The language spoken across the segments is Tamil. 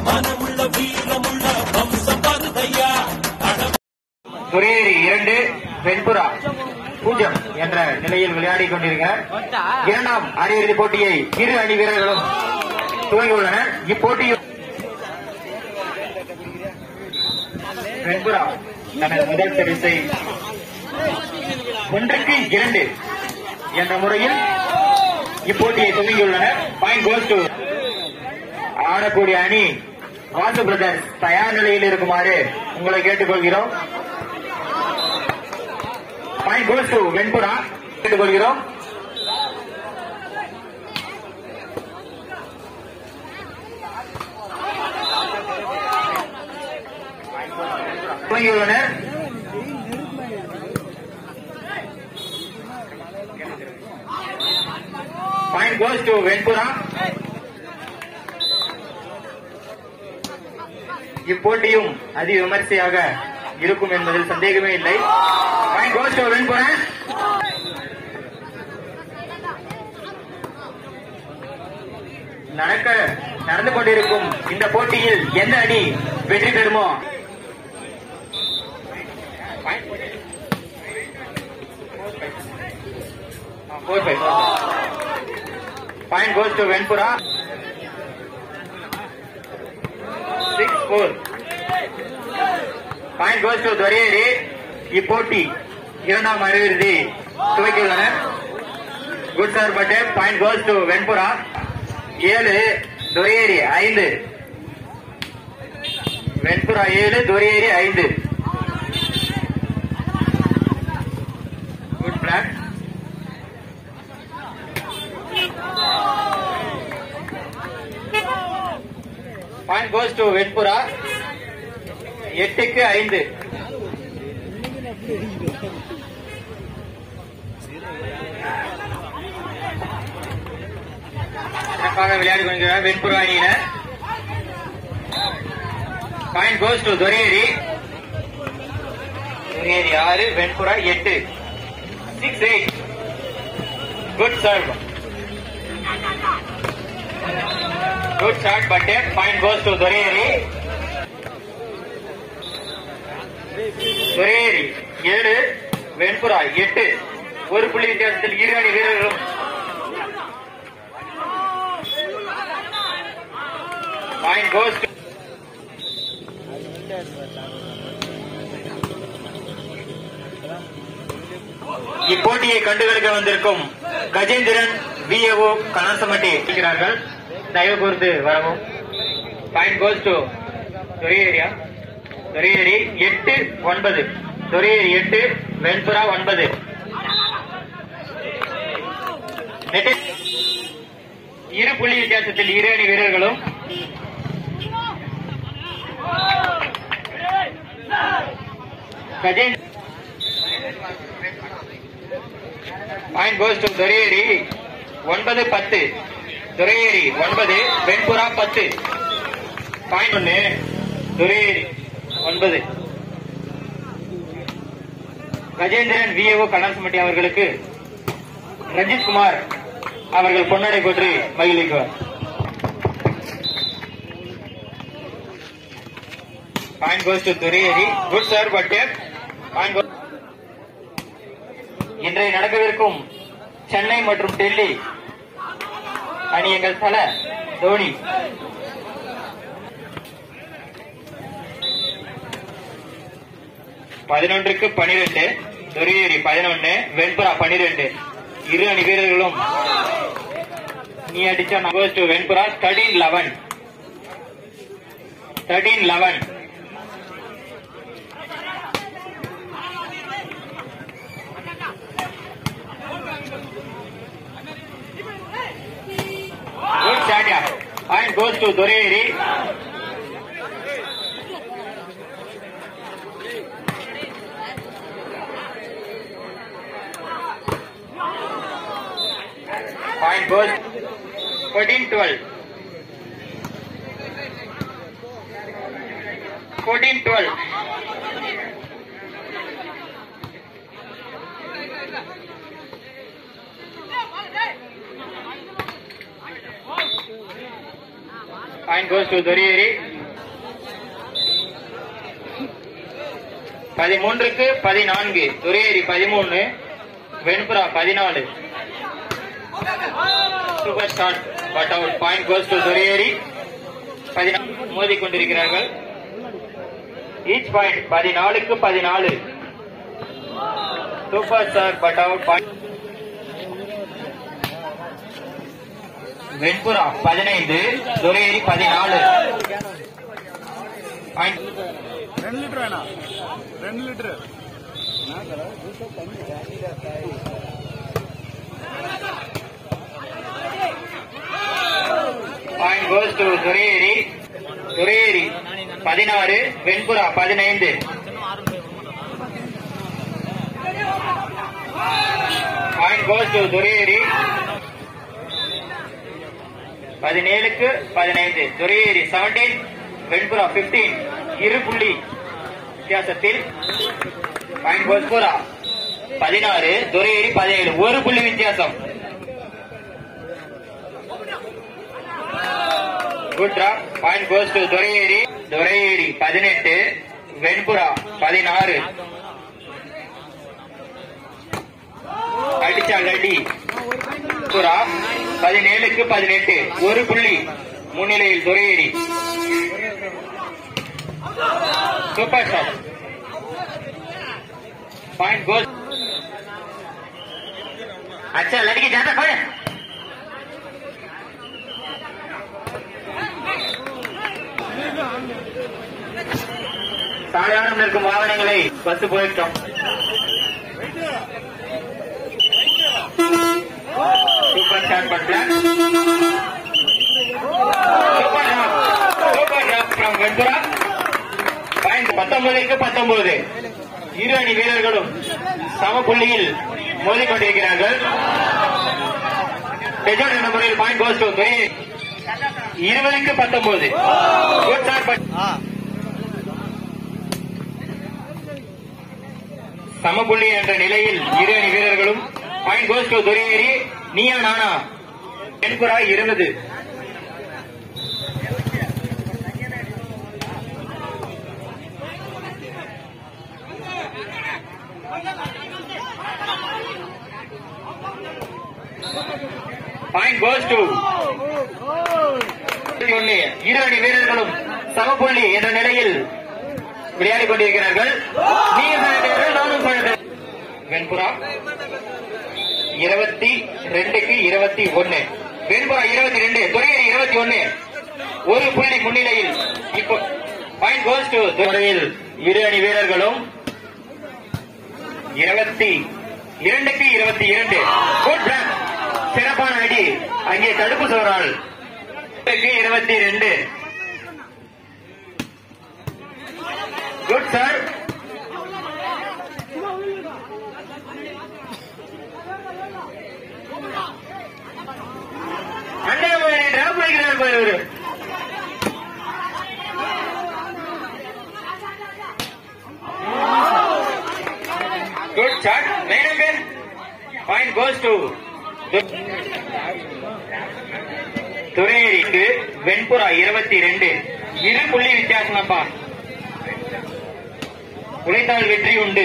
மனமுள்ள வீரமுள்ள வம்சம் வருதையா துரையேரி இரண்டு வெண்புறா பூஜ்யம் என்ற நிலையில் விளையாடிக் கொண்டிருக்கிறார் இரண்டாம் அரையிறுதி போட்டியை இரு அணி வீரர்களும் துவங்கியுள்ளனர் இப்போட்டியில் வெண்புறா தனது முதல் பரிசை ஒன்றுக்கு இரண்டு என்ற முறையில் இப்போட்டியை துவங்கியுள்ளனர் பாயிண்ட் கோஸ் டு ஆடக்கூடிய அணி வாசு பிரதர்ஸ் தயார் நிலையில் இருக்குமாறு உங்களை கேட்டுக்கொள்கிறோம் பாயிண்ட் கோஸ் டு வெண்புறா கேட்டுக்கொள்கிறோம் துவங்கியுள்ளனர் பாயிண்ட் கோஸ் டு வெண்புறா இப்போட்டியும் அதி விமர்சையாக இருக்கும் என்பதில் சந்தேகமே இல்லை பாயிண்ட் கோஸ் டு வெண்புறா நடக்க நடந்து கொண்டிருக்கும் இந்த போட்டியில் எந்த அணி வெற்றி பெறுமோ four five point goes to Venpura six four point goes to Duraiyeri இப்போட்டி இரண்டாம் அரையிறுதி துவக்கியுள்ளனர் குட் சார் பட்டே பாயிண்ட் கோஸ் டு வெண்புரா ஏழு துரையேரி ஐந்து வெண்புரா ஏழு துரையேரி ஐந்து good block point goes to Venpura எட்டுக்கு ஐந்து சிறப்பாக விளையாடி கொண்டிருக்கிறார் வெண்புரா அணியினர் பாயிண்ட் கோஸ் டு துரையேரி துரையேரி ஆறு வெண்புரா எட்டு six eight good serve good shot but point goes to Duraiyeri Duraiyeri ஏழு வெண்புரா எட்டு ஒரு புள்ளி வித்தியாசத்தில் இரு அணி வீரர்களும் பாயிண்ட் கோஸ் இப்போட்டியை கண்டுகளிக்க வந்திருக்கும் கஜேந்திரன் விஏஓ கணசமட்டி இருக்கிறார்கள் தயவு கூர்ந்து வரவும் பாயிண்ட் கோஸ் டு துரையேரியா துரையேரி எட்டு ஒன்பது துரையேரி எட்டு வெண்புரா ஒன்பது நெட்டில் இரு புள்ளி வித்தியாசத்தில் இரு அணி வீரர்களும் Gajendra point goes to Duraiyeri ஒன்பது பத்து துரையேரி ஒன்பது வெண்புறா பத்து பாயிண்ட் ஒன்று துரையேரி ஒன்பது கஜேந்திரன் விஏஓ கண்ணாசமட்டி அவர்களுக்கு ரஞ்சித் குமார் அவர்கள் பொன்னடை பற்றி மகிழ்விக்குவார் point goes to Duraiyeri good sir but point goes இன்றைய நடக்கவிருக்கும் சென்னை மற்றும் டெல்லி அணி எங்கள் தல தோனி பதினொன்றுக்கு பனிரெண்டு துரையேரி பதினொன்னு வெண்புரா பனிரெண்டு இரு அணி வீரர்களும் நீ அடிச்சா goes to Venpura thirteen eleven thirteen eleven Good shot, yeah. Point goes to Doreri. Point goes 14 12. 14 12. Point goes to Doriyeri. பதிமூன்றுக்கு பதினான்கு துரையேரி பதிமூணு வெண்புறா பதினாலு super start but out point goes to Duraiyeri பதினாலு மோதி கொண்டிருக்கிறார்கள் ஈச் பாயிண்ட் பதினாலுக்கு பதினாலு super star but out point Venpura பதினைந்து துரையேரி பதினாலு பாயிண்ட் ரெண்டு லிட்டர் வேணா ரெண்டு litre point goes to Duraiyeri Duraiyeri பதினாறு வெண்புறா பதினைந்து பாயிண்ட் கோஸ் டு துரையேரி பதினேழுக்கு பதினைந்து துரையேரி செவன்டீன் வெண்புறா பிப்டீன் இரு புள்ளி வித்தியாசத்தில் பாயிண்ட் கோஸ்புரா பதினாறு துரையேரி பதினேழு ஒரு புள்ளி வித்தியாசம் good drop point goes to Duraiyeri Duraiyeri பதினெட்டு வெண்புறா பதினாறு அடிச்சாங்க அடி புறா பதினேழுக்கு பதினெட்டு ஒரு புள்ளி முன்னிலையில் Duraiyeri super shot point goal अच्छा लड़की ज्यादा खड़े சாதாரணம் இருக்கும் வாகனங்களை பஸ் போயிட்டோம் சூப்பர் ஸ்டார்ட் பண்றேன் super drop super drop from Venpura point பத்தொன்பதுக்கு பத்தொன்பது இரு அணி வீரர்களும் சம புள்ளியில் மோதிக்கொண்டிருக்கிறார்கள் டெஜார்ட் என்ற முறையில் பாயிண்ட் கோஸ் டு இருபதுக்கு பத்தொன்பது குட் ஸ்டார்ட் பட் சமபுள்ளி என்ற நிலையில் இரு அணி வீரர்களும் பாயிண்ட் கோஸ் டு துரையேறி நீயா நானா தென்புறா இருபது பாயிண்ட் கோஸ் டு ஒன்று இரு அணி வீரர்களும் சமபுள்ளி என்ற நிலையில் விளையாடிக் கொண்டிருக்கிறார்கள் நீங்க பழகிறீர்கள், நானும் பழகிறேன் வெண்புறா இருபத்தி ரெண்டுக்கு இருபத்தி ஒன்னு வெண்புறா இருபத்தி ரெண்டு துறையர் இருபத்தி ஒன்னு ஒரு புள்ளி முன்னிலையில் இப்போ பாயிண்ட் கோஸ் டு துறையில் இரு அணி வீரர்களும் இருபத்தி இரண்டுக்கு இருபத்தி இரண்டு குட் பிளாக் சிறப்பான அடி அங்கே தடுப்பு சோறால் இருபத்தி ரெண்டு குட் சார் அண்ணே டிராப் பண்ணிக்கிறார் பாரு இவரு குட் ஷாட் மேனம்பர் பாயிண்ட் கோஸ் டு துறையேரிக்கு வெண்புறா இருபத்தி ரெண்டு இரு புள்ளி வித்தியாசம்ப்பா உழைத்தால் வெற்றி உண்டு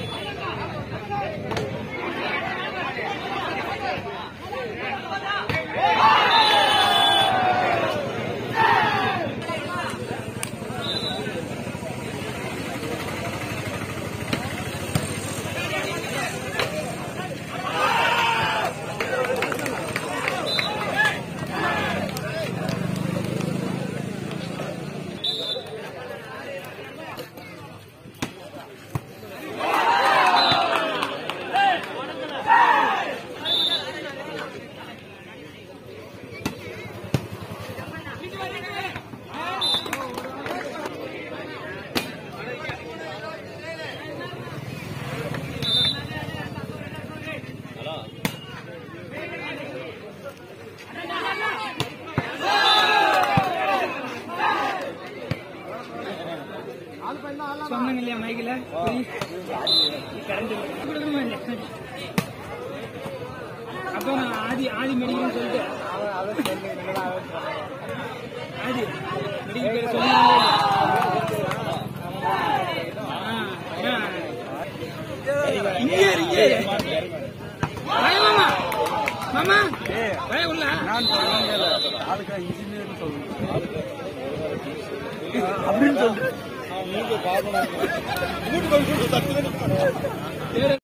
சொன்னாங்க இல்லையா மைக்கில் கரண்ட் கொடுக்கணுமா இல்லை அப்போ நான் ஆதி ஆதி மெடிக்கல்னு சொல்லிட்டு ஆதி மெடிக்கல் பேர் சொன்னாங்க இங்கே இரு, இங்கே இரு. வாங்க மாமா மாமா வாங்க உள்ள நான் சொல்லுங்க அதுக்கு இன்ஜினியர் சொல்லுங்க அப்படின்னு சொல்லு